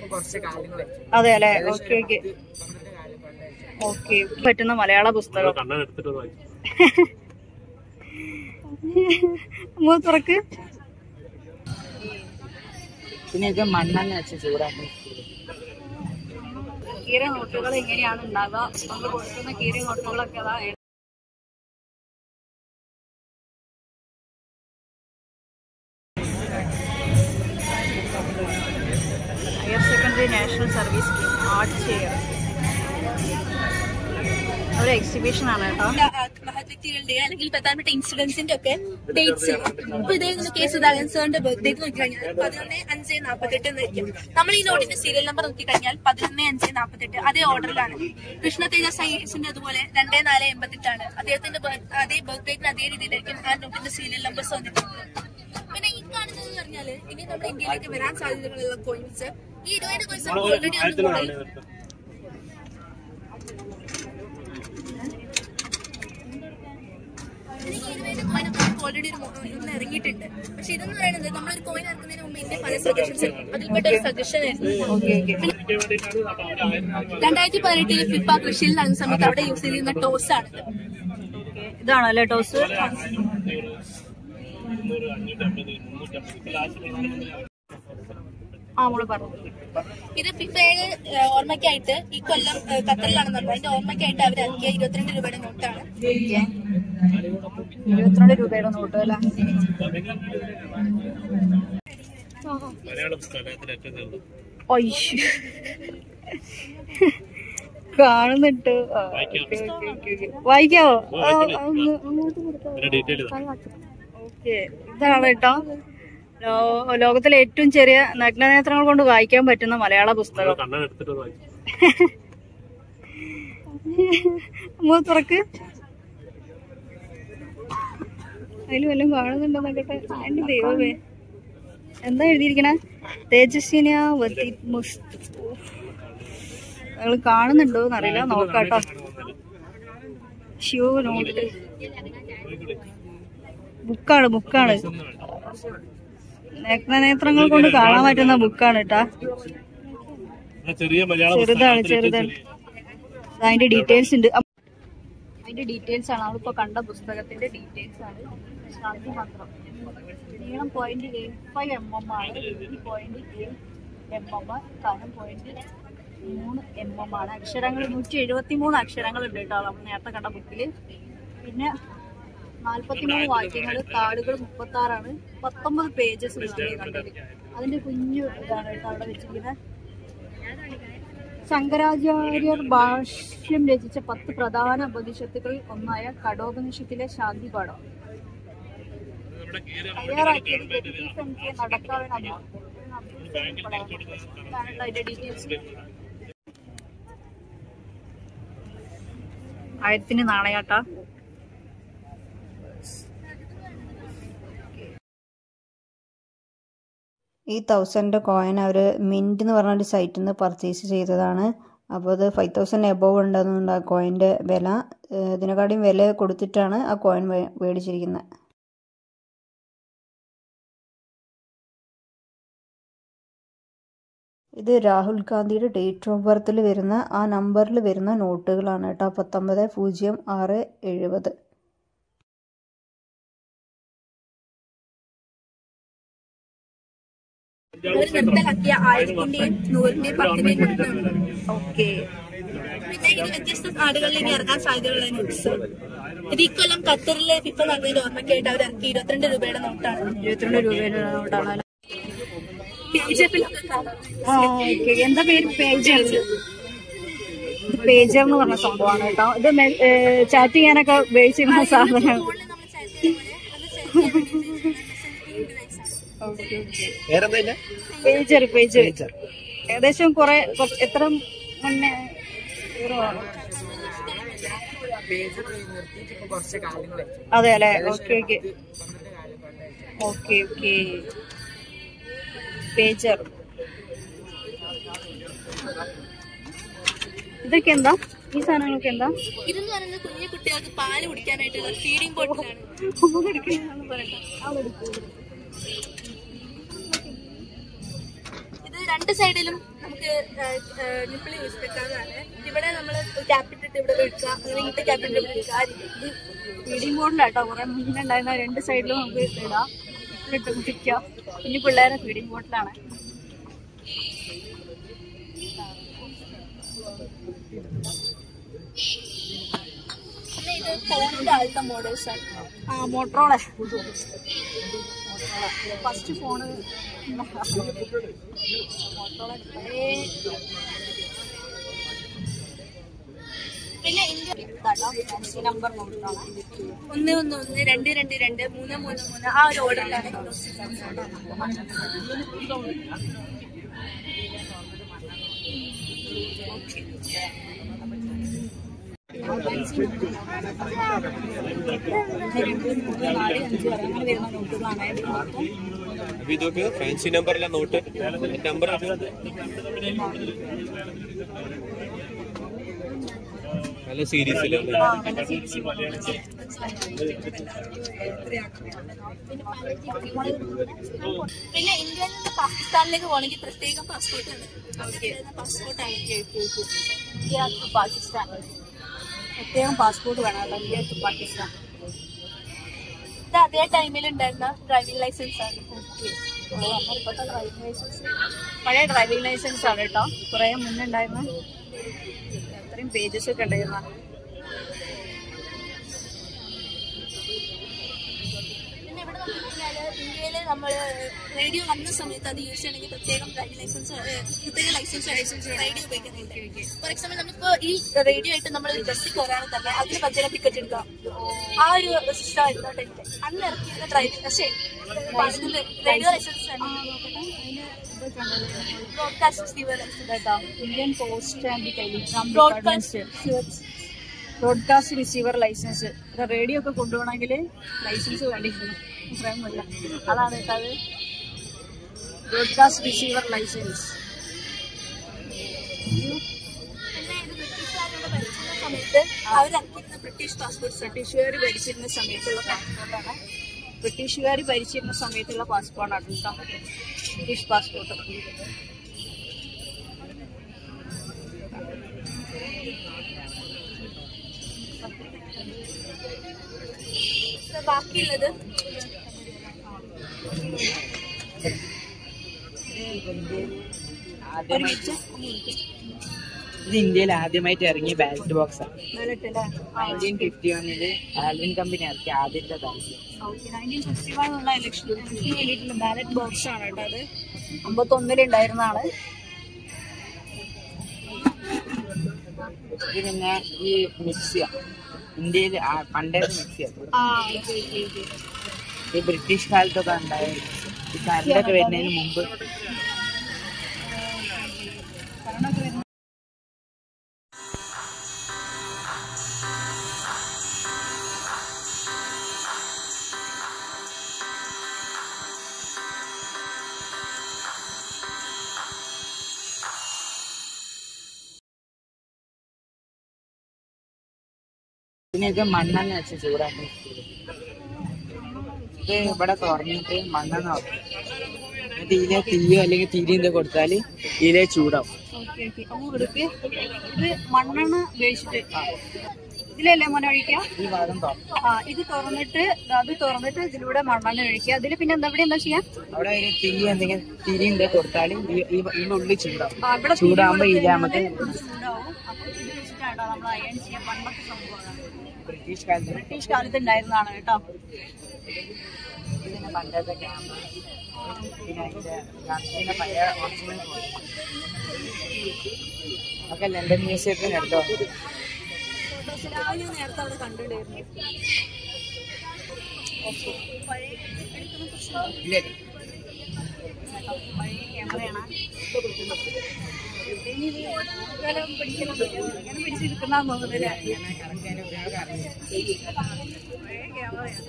ഇപ്പൊ കുറച്ച് കാലങ്ങൾ അതെ അല്ലെ ഓക്കെ ഓക്കെ പന്ത്രണ്ട് കാലം കൊണ്ടായിട്ട് ഓക്കെ പറ്റുന്ന മലയാള പുസ്തകം കണ്ണൻ എടുത്തിട്ട് വായിച്ചു മൂ തുറക്ക് പിന്നെ ഇത് മണ്ണെണ്ണ വെച്ച് ചൂടാക്കി കീര നോട്ടുകൾ എങ്ങനെയാണ് ഉണ്ടാകുക നമ്മൾ കൊടുക്കുന്ന കീര നോട്ടുകളൊക്കെ അതാ higher secondary national service scheme art chair ഒരു എക്സിബിഷൻ ആണ് കേട്ടോ മഹത് വ്യക്തികളുടെ അല്ലെങ്കിൽ പ്രധാനപ്പെട്ട ഇൻസിഡൻസിന്റെ ഒക്കെ ഡേറ്റ്സ് ഇപ്പൊ ഇതേ കെ സുധാകരൻ സാറിന്റെ ബർത്ത്ഡേക്ക് നോക്കിക്കഴിഞ്ഞാൽ പതിനൊന്ന് അഞ്ച് നാൽപ്പത്തെട്ട് എന്നായിരിക്കും നമ്മൾ ഈ നോട്ടിന്റെ സീരിയൽ നമ്പർ നോക്കിക്കഴിഞ്ഞാൽ പതിനൊന്ന് അഞ്ച് നാൽപ്പത്തെട്ട് അതേ ഓർഡറിലാണ് കൃഷ്ണ തേജ സൈസിന്റെ അതുപോലെ രണ്ടേ നാല് എൺപത്തെട്ടാണ് അദ്ദേഹത്തിന്റെ birth- അതേ ബർത്ത്ഡേക്കിന് അതേ രീതിയിലായിരിക്കും ആ നോട്ടിന്റെ സീരിയൽ നമ്പേഴ്സ് വന്നിട്ടുള്ളത് പിന്നെ ഈ കാണുന്നത് എന്ന് പറഞ്ഞാല് ഇനി നമ്മുടെ ഇന്ത്യയിലേക്ക് വരാൻ സാധ്യതകളുള്ള കോയിൻസ് ഈ ഇരുപത് കോയിൻസ് ഓൾറെഡി ഒന്ന് മോഡൽ ഓൾറെഡി ഒരു മോ- ഒന്ന് ഇറങ്ങിയിട്ടുണ്ട് പക്ഷെ ഇതെന്ന് പറയുന്നത് നമ്മളൊരു കോയിൻ ഇറക്കുന്നതിന് മുമ്പ് ഇതിന്റെ പല സജഷൻസ് അതിൽപ്പെട്ട ഒരു സജഷൻ ആയിരുന്നു രണ്ടായിരത്തി പതിനെട്ടില് ഫിഫ കൃഷിയിൽ നടന്ന സമയത്ത് അവിടെ യൂസ് ചെയ്തിരുന്ന ടോസ് ആണ് ഇതാണല്ലേ ടോസ് ആ മോള് പറഞ്ഞു ഇത് ഫിഫയുടെ ഏഹ്, ഓർമ്മയ്ക്കായിട്ട് ഈ കൊല്ലം ഏഹ്, ഖത്തറിലാണ് നടന്നത് അതിന്റെ ഓർമ്മയ്ക്കായിട്ട് അവർ ഇറക്കിയ ഇരുപത്തിരണ്ട് രൂപയുടെ നോട്ടാണ് ഇരുപത്തിരണ്ട് രൂപയുടെ നോട്ട് അല്ല മലയാള പുസ്തകത്തിൽ ഏറ്റവും ചെറുത് അയ്യോ കാണുന്നുണ്ട് ആ, ഓക്കേ, ഓക്കേ, ഓക്കേ, ഓക്കേ. വായിക്കാവോ ആ, ഒന്ന് അങ്ങോട്ട് കൊടുക്കാവോ? ഇതിന്റെ ഡീറ്റെയിൽ ഓക്കേ ഇതാണ് കേട്ടോ ലോ- ലോകത്തിലെ ഏറ്റവും ചെറിയ നഗ്നനേത്രങ്ങൾ കൊണ്ട് വായിക്കാൻ പറ്റുന്ന മലയാള പുസ്തകം കണ്ണൻ എടുത്തിട്ട് വായിച്ചു മൂ തുറക്ക് അതിൽ വല്ലതും കാണുന്നുണ്ടോ നോക്കട്ടെ എന്റെ ദൈവമേ എന്താ എഴുതിയിരിക്കണേ തേജസ്വിനിയ വത്തി മുസ്ത് നിങ്ങൾ കാണുന്നുണ്ടോ എന്നറിയില്ല നോക്കാട്ടോ ഷ്യോ നോട്ട് ബുക്കാണ് ബുക്കാണ് നഗ്നനേത്രങ്ങൾ കൊണ്ട് കാണാൻ പറ്റുന്ന ബുക്കാണ് കേട്ടാ ചെറിയ മലയാള ചെറുതാണ് പുസ്തകത്തിൽ ഏറ്റവും ചെറുതാണ് ചെറിയ അതിന്റെ ഡീറ്റെയിൽസ് ഉണ്ട് അപ്പ- അതിന്റെ ഡീറ്റെയിൽസ് ആണ് നമ്മളിപ്പോ കണ്ട പുസ്തകത്തിന്റെ ഡീറ്റെയിൽസ് ആണ് ശാന്തി മന്ത്രം നീളം point eight five M M ആണ് വീതി പോയിന്റ് എയ്റ്റ് എം എം കനം പോയിന്റ് മൂന്ന് എം എം ആണ് അക്ഷരങ്ങൾ നൂറ്റി എഴുപത്തി മൂന്ന് അക്ഷരങ്ങൾ ഉണ്ട് കേട്ടോ നമ്മൾ നേരത്തെ കണ്ട ബുക്കില് പിന്നെ നാല്പത്തിമൂന്ന് വാക്യങ്ങൾ താളുകൾ മുപ്പത്തി ആറാണ് പത്തൊമ്പത് പേജസ് കണ്ടത് അതിന്റെ കുഞ്ഞു ഇതാണ് കേട്ടോ അവിടെ വെച്ചിരിക്കുന്നത് ശങ്കരാചാര്യർ ഭാഷ്യം രചിച്ച പത്ത് പ്രധാന ഉപനിഷത്തുകളിൽ ഒന്നായ കഠോപനിഷത്തിലെ ശാന്തി പാഠം തയ്യാറാക്കിയത് ജഗദീഷ് എം കെ നടക്കാവിൻ അമ്മ. ഇതാണല്ലോ അതിന്റെ ഡീറ്റെയിൽസ് ആയിരത്തിന് നാണയാട്ടാ ഈ തൗസൻഡ് കോയിൻ അവർ മിൻറ്റ് എന്ന് പറഞ്ഞ ഒരു സൈറ്റിൽ നിന്ന് പർച്ചേസ് ചെയ്തതാണ് അപ്പോൾ അത് ഫൈവ് തൗസൻഡ് എബോവ് ഉണ്ടെന്നുണ്ട് ആ കോയിൻ്റെ വില ഏഹ് ഇതിനെക്കാട്ടിയും വില കൊടുത്തിട്ടാണ് ആ കോയിൻ മേടിച്ചിരിക്കുന്നത് ഇത് രാഹുൽ ഗാന്ധിയുടെ ഡേറ്റ് ഓഫ് ബർത്തിൽ വരുന്ന ആ നമ്പറിൽ വരുന്ന നോട്ടുകളാണ് കേട്ടോ പത്തൊമ്പത് പൂജ്യം ആറ് എഴുപത് അവർ നിർത്തലാക്കിയ ആയിരത്തിന്റെയും നൂറിന്റെയും പത്തിന്റെയും കൊടുത്താണ് ഓക്കെ പിന്നെ ഇത് വ്യത്യസ്ത നാടുകളിൽ ഇനി ഇറങ്ങാൻ സാധ്യതയുള്ള ന്യൂസ് ഇത് ഇക്കൊല്ലം ഖത്തറിലെ ഫിഫ നടന്നതിന്റെ ഓർമ്മയ്ക്കായിട്ട് അവർ ഇറക്കി ഇരുപത്തിരണ്ട് രൂപയുടെ നോട്ടാണ് ഇരുപത്തിരണ്ട് രൂപയുടെ നോട്ടാണ് KGF-ലൊക്കെ കാണാം. ആ ഓക്കെ എന്താ പേര് പേജർ പേജർ എന്ന് പറഞ്ഞ സംഭവമാണ് കേട്ടോ ഇത് ചാറ്റ് ചെയ്യാനൊക്കെ ഉപയോഗിച്ചിരുന്ന സാധനമാണ് ഫോണിൽ നമ്മൾ chat ചെയ്യുന്ന പോലെ അത് chat ചെയ്യാൻ വേണ്ടി പേജർ പേജർ ഏകദേശം കുറെ കുറച്ച് എത്ര മുന്നേ പേജർ നിർത്തിയിട്ട് ഇപ്പൊ കുറച്ച് കാലങ്ങളായി അതെ അല്ലെ ഓക്കെ ഓക്കെ പന്ത്രണ്ട് കാലം കൊണ്ടായിട്ട് ഓക്കെ ഓക്കെ പേജർ ഇതൊക്കെ എന്താ ഈ സാധനങ്ങളൊക്കെ എന്താ ഇതെന്ന് പറയുന്നത് കുഞ്ഞു കുട്ടികൾക്ക് പാല് കുടിക്കാനായിട്ടുള്ള ഫീഡിംഗ് ബോട്ടിലാണ് ഇത് രണ്ട് സൈഡിലും നമുക്ക് നിപ്പിൾ യൂസ് വെക്കാവുന്നതാണ് ഇവിടെ നമ്മൾ ക്യാപിറ്റിട്ട് ഇവിടെ വെക്കുക അങ്ങനെ ഇങ്ങനത്തെ ക്യാപിറ്റിട്ട് ഇവിടെ വെക്കുക ആ രീതി. ഫീഡിംഗ് ബോട്ടിലാട്ടോ കുറെ മുന്നേ ഉണ്ടായിരുന്ന രണ്ട് സൈഡിലും നമുക്ക് ഇടാം ഇട്ട് കുടിക്കാം ഇനി പിള്ളേരെ ഫീഡിംഗ് ബോട്ടിലാണ് പിന്നെ ഇത് ഫോണിന്റെ ആദ്യത്തെ മോഡൽസ് ആണ് ആ മോട്ടറോളെ ഫസ്റ്റ് ഫോണ് മോട്ടറോളെ പിന്നെ ഇന്ത്യ നമ്പർ മോട്ടറാണ് ഒന്ന് ഒന്ന് ഒന്ന് രണ്ട് രണ്ട് രണ്ട് മൂന്ന് മൂന്ന് മൂന്ന് ആ ഒരു ഓർഡറിലാണ് നാല് അഞ്ച് അങ്ങനെ വരുന്ന നോട്ടുകളാണ് ഇത് മൊത്തം അപ്പൊ ഇതൊക്കെ ഫാൻസി നമ്പറിലെ നോട്ട് നമ്പർ നല്ല സീരീസിലല്ലേ പിന്നെ ഇന്ത്യയിൽ നിന്ന് പാകിസ്ഥാനിലേക്ക് പോകണമെങ്കിൽ പ്രത്യേകം പാസ്പോർട്ട് ഉണ്ട് പാസ്പോർട്ടാണ് ഇന്ത്യ ടു പാകിസ്ഥാൻ പ്രത്യേകം പാസ്പോർട്ട് വേണം കേട്ടോ ഇന്ത്യ ടു പാകിസ്ഥാൻ ഇത് അതേ ടൈമിൽ ഉണ്ടായിരുന്ന ഡ്രൈവിംഗ് ലൈസൻസ് ആണ് ഇപ്പോഴത്തെ ഡ്രൈവിംഗ് ലൈസൻസ് പഴയ ഡ്രൈവിംഗ് ലൈസൻസ് ആണ് കേട്ടോ കുറെ മുന്നേ ഉണ്ടായിരുന്ന അത്രയും പേജസ് ഒക്കെ ഉണ്ടായിരുന്ന പിന്നെ ഇവിടെ നോക്കിക്കഴിഞ്ഞാല് ഇന്ത്യയില് നമ്മൾ റേഡിയോ വന്ന സമയത്ത് അത് യൂസ് ചെയ്യണമെങ്കിൽ പ്രത്യേകം ഡ്രൈവിംഗ് ലൈസൻസ് പ്രത്യേക ലൈസൻസ് ലൈസൻസ് റേഡിയോ ഉപയോഗിക്കുന്നുണ്ട് ഫോർ എക്സാമ്പിൾ നമുക്കിപ്പോ ഈ റേഡിയോ ആയിട്ട് നമ്മൾ ബസ്സിൽ കയറാണെങ്കിൽ തന്നെ അതിന് പറ്റിയ ടിക്കറ്റ് എടുക്കാം ആ ഒരു സിസ്റ്റം ആയിരുന്നു ടൈമില് അന്ന് ഇറക്കിയിരുന്ന ഡ്രൈവിംഗ് പക്ഷേ radio licence broadcast receiver licence കേട്ടോ Indian post and telegram broadcast broadcast receiver licence radio ഒക്കെ കൊണ്ടുപോകണമെങ്കിൽ ലൈസൻസ് വേണ്ടിയിരുന്നു അത്രയൊന്നുമില്ല അതാണ് കേട്ടോ അത് ബ്രോഡ്കാസ്റ്റ് റിസീവർ ലൈസൻസ് പിന്നെ ഇത് ബ്രിട്ടീഷുകാരുടെ ഭരിച്ചിരുന്ന സമയത്ത് അവരിറക്കിയിരുന്ന ബ്രിട്ടീഷ് പാസ്പോർട്ട്സ് ബ്രിട്ടീഷുകാർ ഭരിച്ചിരുന്ന സമയത്തുള്ള പാസ്പോർട്ടാണ് ബ്രിട്ടീഷുകാർ ഭരിച്ചിരുന്ന സമയത്തുള്ള പാസ്പോർട്ടാണ് കേട്ടോ ബ്രിട്ടീഷ് പാസ്പോർട്ട് ബാക്കിയുള്ളത് ആദ്യമായിട്ട് ഇത് ഇന്ത്യയിൽ ആദ്യമായിട്ട് ഇറങ്ങിയ ബാലറ്റ് ബോക്സ് ആണ് ബാലറ്റ് അല്ലേ നയൻറ്റീൻ ഫിഫ്റ്റി വണ്ണില് ആൽവിൻ കമ്പനി ഇറക്കിയ ആദ്യത്തെ ballot okay nineteen fifty one ഉള്ള ഇലക്ഷൻ ഇലക്ഷന് വേണ്ടിയിട്ടുള്ള ബാലറ്റ് ബോക്സ് ആണ് കേട്ടോ അത് അമ്പത്തൊന്നിൽ ഉണ്ടായിരുന്നതാണ് ഇത് പിന്നെ ഈ മിക്സിയ ഇന്ത്യയിൽ പണ്ടേ മിക്സിയ ആ ഓക്കെ ഓക്കെ ഓക്കെ ഈ ബ്രിട്ടീഷ് കാലത്തൊക്കെ ഉണ്ടായ ഈ കറണ്ടൊക്കെ വരുന്നതിന് മുമ്പ് ഭരണമൊക്കെ വരുന്ന പിന്നെ ഇത് മണ്ണെണ്ണ വെച്ച് ചൂടാക്കി ഇത് ഇവിടെ തുറന്നിട്ട് മണ്ണെണ്ണ വെക്കും എന്നിട്ട് ഇതിലെ തീയോ അല്ലെങ്കിൽ തിരി എന്തൊക്കെ കൊടുത്താല് ഇതിലെ ചൂടാവും ഓക്കെ ഓക്കെ അപ്പോൾ എടുക്ക് ഇത് മണ്ണെണ്ണ ഉപയോഗിച്ചിട്ട് ഇതിലല്ലേ മോനെ ഒഴിക്കുക ഈ ഭാഗം തുറക്കും ആ ഇത് തുറന്നിട്ട് അത് തുറന്നിട്ട് ഇതിലൂടെ മണ്ണെണ്ണ ഒഴിക്കുക അതിൽ പിന്നെ എന്താ ഇവിടെ എന്താ ചെയ്യാ അവിടെ ഒരു തിരി എന്തെങ്കിലും തിരി എന്തൊക്കെ കൊടുത്താല് ഈ- ഈ ഇതിന്റെ ഉള്ളിൽ ചൂടാവും ആ, ഇവിടെ ചൂടാകുമ്പോ തിരി ഇതിലെ കൊടുത്ത് നമുക്ക് കഴിഞ്ഞാല് ചൂടാവും അപ്പൊ ഇത് വെച്ചിട്ടാണ് നമ്മൾ അയൺ ചെയ്യാൻ പണ്ടത്തെ സംഭവമാണ് ബ്രിട്ടീഷ് കാലത്ത് ബ്രിട്ടീഷ് കാലത്ത് ഉണ്ടായിരുന്നതാണ് കേട്ടോ ഇതിന്റെ പണ്ടത്തെ ക്യാമറ പിന്നെ അതിന്റെ ഗൺസിന്റെ പഴയ ഒറിജിനൽ ഒക്കെ ലണ്ടൻ മ്യൂസിയത്തിന് എടുത്തോ രാവിലെ നേരത്തെ അവിടെ കണ്ടിട്ടുണ്ടായിരുന്നു ഇല്ലേ പഴയ ക്യാമറയാണ് ഇനി ഇത് ഇതുവരെ പിടിക്കണം ഇങ്ങനെ പിടിച്ചെടുക്കുന്ന തോന്നുന്നില്ല കറക്റ്റ് അതിന്റെ ഉപയോഗം അറിയാം പഴയ ക്യാമറയാണ്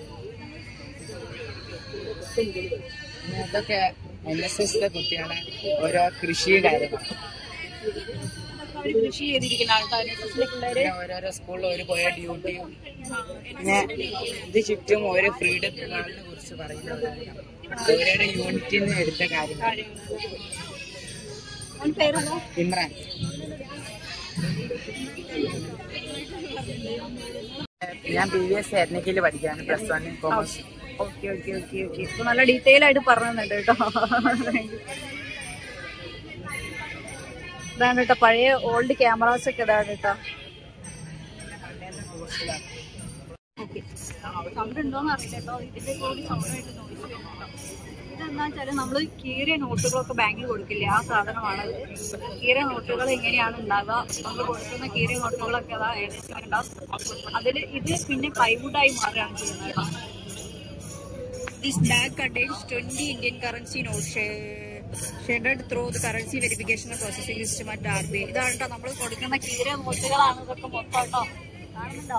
പിന്നെ അതൊക്കെ എൻ എസ് എസിലെ കുട്ടികളെ ഓരോ കൃഷി കാര്യങ്ങൾ അവര് കൃഷി ചെയ്തിരിക്കുന്ന ആൾക്കാർ പിള്ളേര് പിന്നെ ഓരോരോ സ്കൂളിൽ ഒരു പോയ ഡ്യൂട്ടിയും പിന്നെ ഇത് ചുറ്റും ഓരോ ഫ്രീഡം നാളിനെ കുറിച്ച് പറയുന്നവരാണ് ഓരോരോ യൂണിറ്റിൽ നിന്ന് എടുത്ത കാര്യങ്ങൾ അവന്റെ പേരെന്താ ഇമ്രാൻ ഞാൻ പി വി എസ് എർണിക്കയിൽ പഠിക്കാണ് plus one commerce okay okay okay okay ഇപ്പൊ നല്ല ഡീറ്റെയിൽ ആയിട്ട് പറഞ്ഞു കേട്ടോ ഇതാണ് കേട്ടോ പഴയ ഓൾഡ് ക്യാമറാസ് ഒക്കെ ഇതാണ് കേട്ടോ ഓക്കെ സൗണ്ട് ഉണ്ടോന്ന് അറിയില്ല കേട്ടോ ഇതിന്റെ കൂടി സൗണ്ടായിട്ട് നോയിസ് വരുന്നുണ്ടോ ഇതെന്താ വെച്ചാല് നമ്മള് കീറിയ നോട്ടുകളൊക്കെ ബാങ്കിൽ കൊടുക്കില്ലേ ആ സാധനമാണ് കീറിയ നോട്ടുകൾ എങ്ങനെയാണ് ഉണ്ടാകുക നമ്മൾ കൊടുക്കുന്ന കീറിയ നോട്ടുകളൊക്കെ അതാ ഏകദേശം ഉണ്ടാവും അതിൽ ഇത് പിന്നെ പ്ലൈവുഡായി മാറുകയാണ് ചെയ്യുന്നത് കേട്ടോ This bag contains 20 Indian currency notes sh- shredded through the currency verification and processing system at RBI. ഇതാണ് കേട്ടോ നമ്മൾ കൊടുക്കുന്ന കീറിയ നോട്ടുകളാണ് ഇതൊക്കെ മൊത്തം കേട്ടോ കാണുന്നുണ്ടോ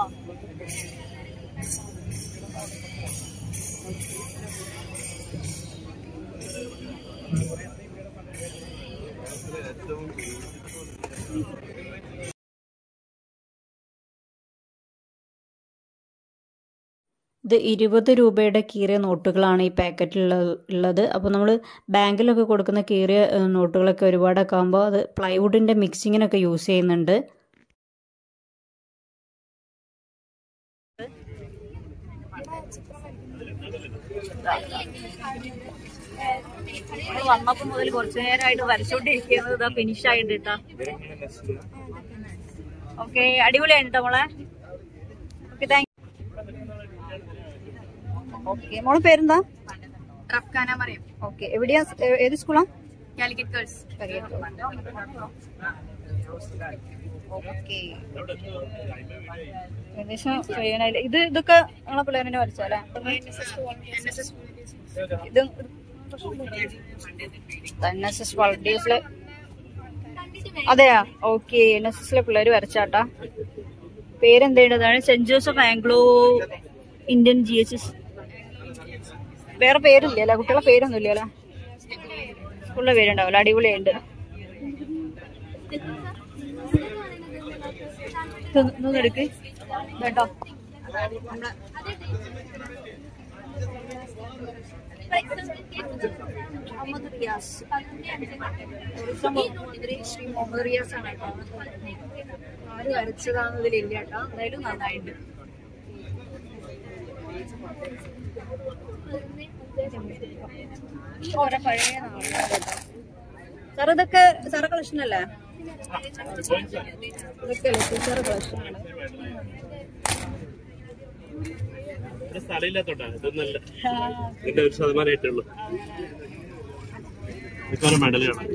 ഇത് ഇരുപത് രൂപയുടെ കീറിയ നോട്ടുകളാണ് ഈ പാക്കറ്റിൽ ഉള്ളത് അപ്പോൾ നമ്മൾ ബാങ്കിലൊക്കെ കൊടുക്കുന്ന കീറിയ ഏഹ്, നോട്ടുകളൊക്കെ ഒരുപാടൊക്കെ ആകുമ്പോൾ അത് പ്ലൈവുഡിൻ്റെ മിക്സിങ്ങിനൊക്കെ യൂസ് ചെയ്യുന്നുണ്ട് നമ്മൾ വന്നപ്പോ മുതൽ കുറച്ചു നേരമായിട്ട് വരച്ചോണ്ടിരിക്കുന്നത് ഇതാ ഫിനിഷ് ആയിട്ട് കേട്ടോ ഓക്കെ അടിപൊളിയാണ് കേട്ടോ മോളെ ഓക്കെ താങ്ക് ഓക്കെ മോളെ പേരെന്താ Kafkana Mariam. ഓക്കെ എവിടെയാ ഏ- ഏത് സ്കൂളാ Calicut Girls. ഓക്കെ ഏകദേശം കഴിയണല്ലേ ഇത് ഇതൊക്കെ നിങ്ങളെ പിള്ളേരെ വരച്ചല്ലേ ഇത് എൻ എസ് എസ് വളണ്ടിയേഴ്സിലെ അതെയാ ഓക്കെ എൻ എസ് എസിലെ പിള്ളേര് വരച്ചാട്ടാ പേരെന്തേണ്ടതാണ് saint Joseph Anglo Indian G H S വേറെ പേരില്ലല്ലേ കുട്ടികളെ പേരൊന്നും ഇല്ലല്ലേ സ്കൂളിലെ പേരുണ്ടാവില്ല അടിപൊളിയുണ്ട് ഇതൊന്ന് എടുക്ക് കേട്ടോ മുഹമ്മദ് റിയാസ് ടൂറിസം മന്ത്രി ശ്രീ മുഹമ്മദ് റിയാസ് ആണ് കേട്ടോ ആര് വരച്ചതാണെന്ന് ഇതിലില്ല കേട്ടോ എന്തായാലും നന്നായിട്ട് ഓരോ പഴയ നാളുകളാണ് കേട്ടോ സാർ ഇതൊക്കെ സാറെ കളക്ഷൻ അല്ലേ ഇതൊക്കെ അല്ലേ സാറ് കളക്ഷൻ ആണ് ഇവിടെ സ്ഥലമില്ലാത്തോട്ടാ ഇതൊന്നല്ല ഇതിന്റെ ഒരു ശതമാനം ആയിട്ടുള്ളൂ ഇതൊരു മെഡൽ കാണാം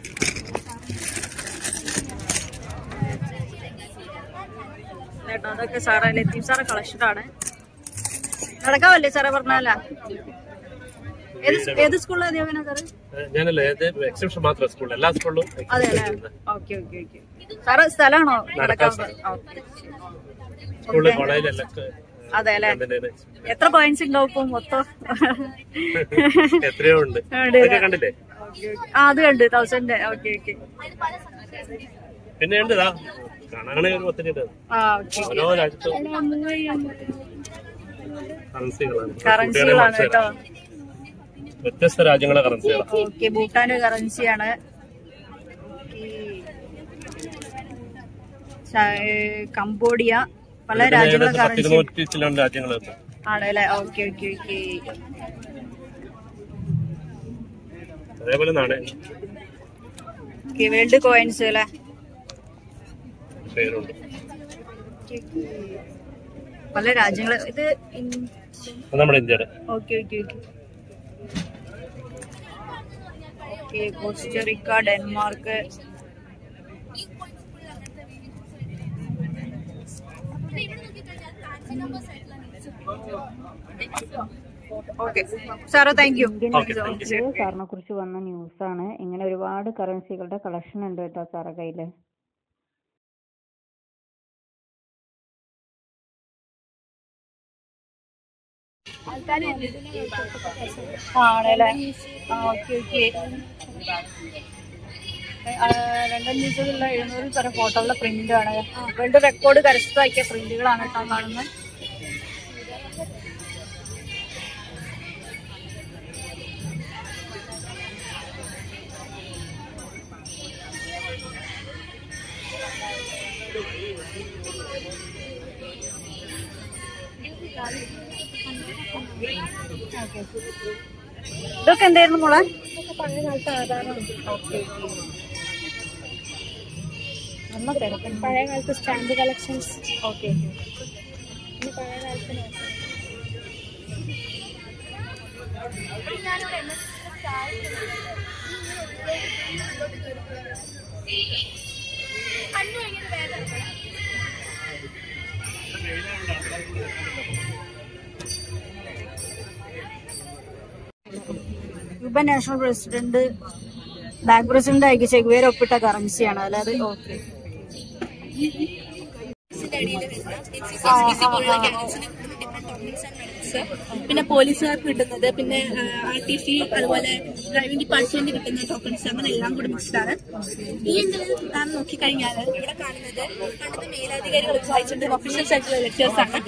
കേട്ടോ അതൊക്കെ സാറേ ലത്തീഫ് സാറെ കളക്ഷൻ ആണ് നടക്കാവല്ലേ സാറേ പറഞ്ഞാല ഏത് ഏത് സ്കൂളിലാണ് ദേവന സാറ് ഏഹ് ഞാനല്ല ഇത് എക്സിബിഷൻ മാത്രം സ്കൂളിൽ എല്ലാ സ്കൂളിലും അതെ അല്ലേ ഓക്കെ ഓക്കെ ഓക്കെ സാറ് സ്ഥലമാണോ നടക്കാൻ ഓക്കെ സ്കൂളിൽ കോളേജിലെല്ലാം അതെ അല്ലേ കണ്ടിട്ടുണ്ട്. എത്ര പോയിന്റ്സ് ഉണ്ടാവും ഇപ്പൊ മൊത്തം എത്രയോ ഉണ്ട് ഉണ്ട്. ഇതൊക്കെ കണ്ടില്ലേ ആ അത് കണ്ട് തൗസൻഡ് ഓക്കെ ഓക്കെ പിന്നെ ഉണ്ട് ഇതാ കാണാനാണെങ്കിൽ ഒരു പത്തിന് ഉണ്ട് ആ ഓക്കെ ഓരോ രാജ്യത്തും കറൻസികളാണ് കറൻസികളാണ് കേട്ടോ വ്യത്യസ്ത രാജ്യങ്ങളെ കറൻസികളാണ് ഓക്കെ ഭൂട്ടാന്റെ കറൻസിയാണ് കംബോഡിയ പല രാജ്യങ്ങളെ കറൻസി പത്തിരുന്നൂറ്റി ചില രാജ്യങ്ങളുണ്ട് ആണല്ലേ ഓക്കെ ഓക്കെ ഓക്കെ അതേപോലെ നാണയം ഓക്കെ വേൾഡ് കോയിൻസ് അല്ലേ പേരുണ്ട് പല രാജ്യങ്ങള് ഇത് അത് നമ്മുടെ ഇന്ത്യയുടെ okay okay okay okay Costa Rica Denmark okay സാറോ thank you okay thank you സാറിനെ കുറിച്ച് വന്ന ന്യൂസാണ് ഇങ്ങനെ ഒരുപാട് കറൻസികളുടെ കളക്ഷൻ ഉണ്ട് കേട്ടോ സാറെ കയ്യിൽ ആണല്ലേ ആ ഓക്കെ ഓക്കെ ലണ്ടൻ മ്യൂസിയത്തിലുള്ള എഴുന്നൂറിൽ തരം ഫോട്ടോകളുടെ പ്രിന്റ് ആണ് വേൾഡ് റെക്കോർഡ് കരസ്ഥമാക്കിയ പ്രിന്റുകളാണ് കേട്ടോ കാണുന്നത് ഇതൊക്കെ എന്തായിരുന്നു മോളെ പഴയ കാലത്ത് ആധാരം ഓക്കെ നമ്മ തിരക്കണം പഴയ കാലത്ത് സ്റ്റാമ്പ് കളക്ഷൻസ് ഓക്കെ പിന്നെ പഴയ കാലത്ത് നോക്കാം Cuban national president bank president അയക്ക് ചെഗുവേര ഒപ്പിട്ട കറൻസിയാണ് അല്ലാതെ ഓക്കെ പിന്നെ പോലീസുകാർക്ക് കിട്ടുന്നത് പിന്നെ ആർ ടി സി അതുപോലെ ഡ്രൈവിംഗ് ഡിപ്പാർട്ട്മെന്റ് കിട്ടുന്ന ടോക്കൺസ് അങ്ങനെ എല്ലാം കൂടി മിക്സ്ഡ് ആണ് ഈ ഇന്റർവ്യൂ നാം നോക്കിക്കഴിഞ്ഞാൽ ഇവിടെ കാണുന്നത് പണ്ടത്തെ മേലധികാരികൾ വായിച്ചിട്ട് ഒഫീഷ്യൽ ആയിട്ടുള്ള ലെറ്റേഴ്സ് ആണ്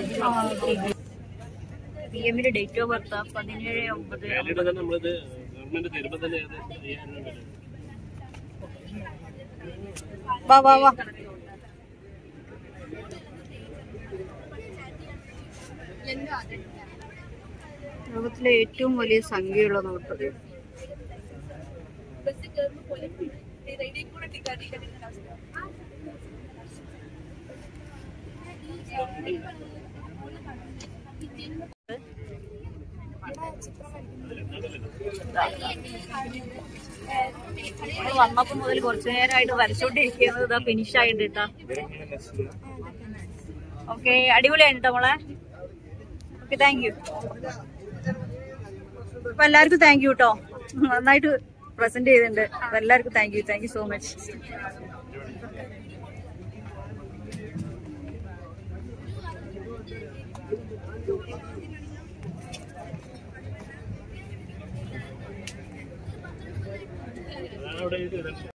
പി എമ്മിന്റെ ഡേറ്റ് ഓഫ് ബർത്ത് പതിനേഴ് ഒമ്പത് വാലിഡ് തന്നെ നമ്മളിത് ഗവൺമെന്റ് തരുമ്പോ തന്നെ അത് ചെയ്യാൻ വേണ്ടി വാ വാ വാ ലോകത്തിലെ ഏറ്റവും വലിയ സംഖ്യയുള്ള നോട്ട് ബസ് കയറുമ്പോൾ പോലെ റെഡി കൂടെ ടിക്കറ്റ് ടിക്കറ്റ് അവസ്ഥ നമ്മള് വന്നപ്പോ മുതൽ കുറച്ചു നേരമായിട്ട് വരച്ചോണ്ടിരിക്കുന്നത് ഇതാ ഫിനിഷ് ആയിട്ട് കേട്ടാ ഓക്കെ അടിപൊളിയായിട്ട് നമ്മളെ ഓക്കെ താങ്ക് യു അപ്പൊ എല്ലാവർക്കും താങ്ക് യു കേട്ടോ നന്നായിട്ട് പ്രസന്റ് ചെയ്തിട്ടുണ്ട് അപ്പൊ എല്ലാവർക്കും thank you thank you so much അതാണ് അവിടെ എഴുതിയത്